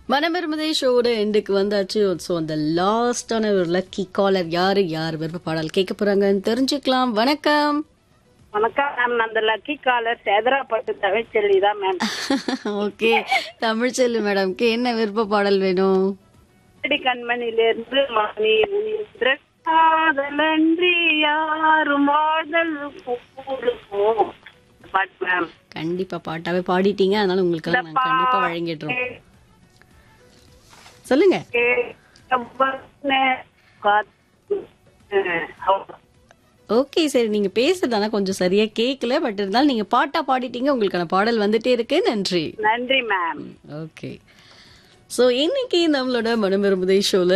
மனமிருமதே ஷோட எண்டுக்கு வந்தாச்சு ஸோ அந்த லாஸ்டான ஒரு லக்கி காலர் யாரு யார் விருப்ப பாடல் கேட்க போறாங்கன்னு தெரிஞ்சுக்கலாம் வணக்கம் வணக்கம் மேம் அந்த லக்கி காலர் சேதராப்பட்டு தமிழ்ச்செல்வி தான் மேம் ஓகே தமிழ்ச்செல்வி மேடம்க்கு என்ன விருப்ப பாடல் வேணும் அடி கண்மணியிலிருந்து மணி உயிர் காதலன்றி யாரும் வாழ்தல் கூடுவோம் பாட்டு மேம் கண்டிப்பா பாட்டாவே பாடிட்டீங்க அதனால உங்களுக்கு நான் கண்டிப்பா வழங்கிடுறோம் சொல்லுங்க ஓகே சரி நீங்க பேசுறதானா கொஞ்சம் சரியா கேட்கல பட் இருந்தாலும் நீங்க பாட்டா பாடிட்டீங்க உங்களுக்கான பாடல் வந்துட்டே இருக்கு நன்றி நன்றி மேம் ஓகே ஸோ இன்னைக்கு நம்மளோட மனமிரும்புதை ஷோல